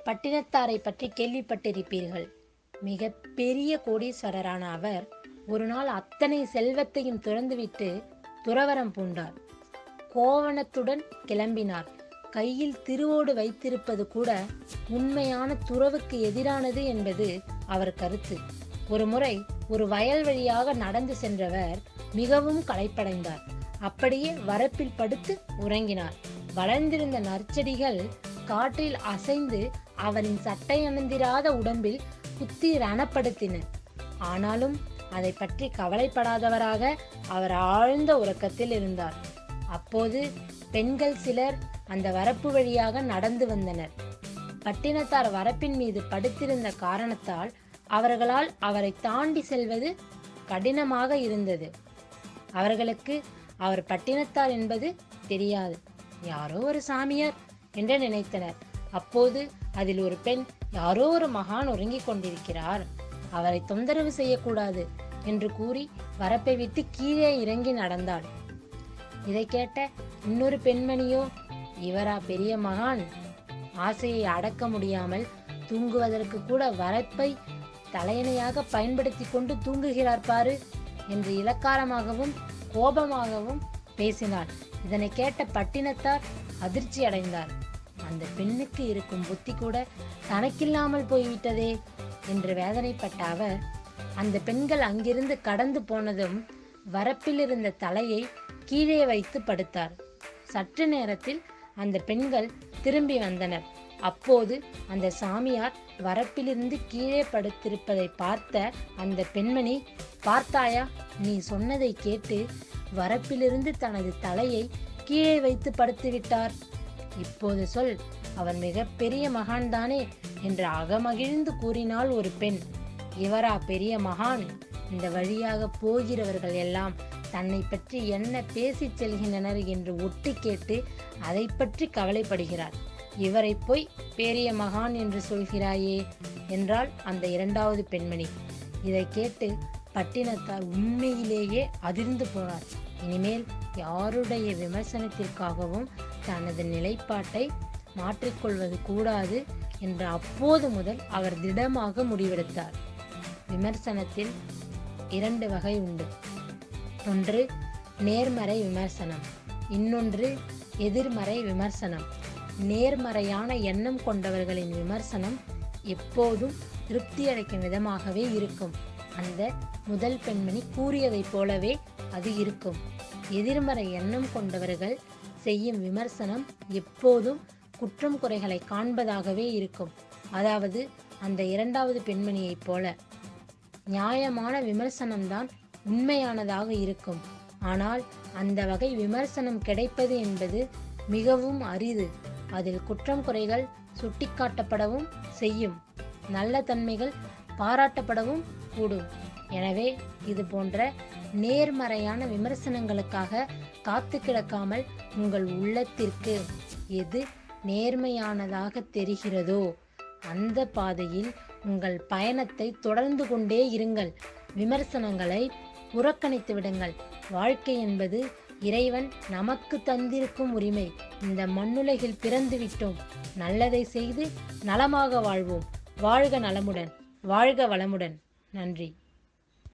பட்டினத்தாரை பற்றி கேள்விப்பட்டிருப்பீர்கள் மிக பெரிய கோடீஸ்வரரான அவர் ஒரு நாள் அத்தனை செல்வத்தையும் துறந்துவிட்டு துறவரம் பூண்டார் கோவணத்துடன் கிளம்பினார் கையில் திருவோடு வைத்திருப்பது கூட உண்மையான துறவுக்கு எதிரானது என்பது அவர் கருத்து ஒரு முறை ஒரு வயல் வழியாக நடந்து சென்றவர் மிகவும் களைப்படைந்தார் அப்படியே வரப்பில் படுத்து உறங்கினார் வளர்ந்திருந்த நற்செடிகள் காற்றில் அசைந்து அவரின் சட்டை அணிந்திராத உடம்பில் குத்தி ரணப்படுத்தின ஆனாலும் அதை பற்றி கவலைப்படாதவராக அவர் ஆழ்ந்த உறக்கத்தில் இருந்தார் அப்போது பெண்கள் சிலர் அந்த வரப்பு வழியாக நடந்து வந்தனர் பட்டினத்தார் வரப்பின் மீது படுத்திருந்த காரணத்தால் அவர்களால் அவரை தாண்டி செல்வது கடினமாக இருந்தது அவர்களுக்கு அவர் பட்டினத்தார் என்பது தெரியாது யாரோ ஒரு சாமியார் என்று நினைத்தனர் அப்போது அதில் ஒரு பெண் யாரோ ஒரு மகான் உறங்கிக் கொண்டிருக்கிறார் அவரை தொந்தரவு செய்யக்கூடாது என்று கூறி வரப்பை விட்டு கீழே இறங்கி நடந்தாள் இதை கேட்ட இன்னொரு பெண்மணியோ இவரா பெரிய மகான் ஆசையை அடக்க முடியாமல் தூங்குவதற்கு கூட வரப்பை தலையணையாக பயன்படுத்தி கொண்டு தூங்குகிறார் பாரு என்று இலக்காரமாகவும் கோபமாகவும் பேசினார் இதனை கேட்ட பட்டினத்தார் அதிர்ச்சி அடைந்தார் அந்த பெண்ணுக்கு இருக்கும் புத்தி கூட தனக்கில்லாமல் போய்விட்டதே என்று வேதனைப்பட்ட அவர் அந்த பெண்கள் அங்கிருந்து கடந்து போனதும் வரப்பில் இருந்த தலையை கீழே வைத்து படுத்தார் சற்று நேரத்தில் அந்த பெண்கள் திரும்பி வந்தனர் அப்போது அந்த சாமியார் வரப்பிலிருந்து கீழே படுத்திருப்பதை பார்த்த அந்த பெண்மணி பார்த்தாயா நீ சொன்னதை கேட்டு வரப்பிலிருந்து தனது தலையை கீழே வைத்து படுத்து விட்டார் இப்போது சொல் அவர் மிகப்பெரிய மகான்தானே என்று அகமகிழ்ந்து கூறினாள் ஒரு பெண் இவரா பெரிய மகான் இந்த வழியாக போகிறவர்கள் எல்லாம் தன்னை பற்றி என்ன பேசிச் செல்கின்றனர் என்று ஒட்டு கேட்டு அதை பற்றி கவலைப்படுகிறார் இவரை போய் பெரிய மகான் என்று சொல்கிறாயே என்றாள் அந்த இரண்டாவது பெண்மணி இதை கேட்டு பட்டினத்தார் உண்மையிலேயே அதிர்ந்து போனார் இனிமேல் யாருடைய விமர்சனத்திற்காகவும் தனது நிலைப்பாட்டை மாற்றிக்கொள்வது கூடாது என்று அப்போது முதல் அவர் திடமாக முடிவெடுத்தார் விமர்சனத்தில் இரண்டு வகை உண்டு ஒன்று நேர்மறை விமர்சனம் இன்னொன்று எதிர்மறை விமர்சனம் நேர்மறையான எண்ணம் கொண்டவர்களின் விமர்சனம் எப்போதும் திருப்தி அளிக்கும் விதமாகவே இருக்கும் அந்த முதல் பெண்மணி கூறியதைப் போலவே அது இருக்கும் எதிர்மறை எண்ணம் கொண்டவர்கள் செய்யும் விமர்சனம் எப்போதும் குற்றம் குறைகளை காண்பதாகவே இருக்கும் அதாவது அந்த இரண்டாவது பெண்மணியைப் போல நியாயமான விமர்சனம்தான் உண்மையானதாக இருக்கும் ஆனால் அந்த வகை விமர்சனம் கிடைப்பது என்பது மிகவும் அரிது அதில் குற்றம் குறைகள் சுட்டிக்காட்டப்படவும் செய்யும் நல்ல தன்மைகள் பாராட்டப்படவும் கூடும் எனவே இது போன்ற நேர்மறையான விமர்சனங்களுக்காக காத்து கிடக்காமல் உங்கள் உள்ளத்திற்கு எது நேர்மையானதாக தெரிகிறதோ அந்த பாதையில் உங்கள் பயணத்தை தொடர்ந்து கொண்டே இருங்கள் விமர்சனங்களை புறக்கணித்து விடுங்கள் வாழ்க்கை என்பது இறைவன் நமக்கு தந்திருக்கும் உரிமை இந்த மண்ணுலகில் பிறந்து விட்டோம் நல்லதை செய்து நலமாக வாழ்வோம் வாழ்க நலமுடன் வாழ்க வளமுடன் நன்றி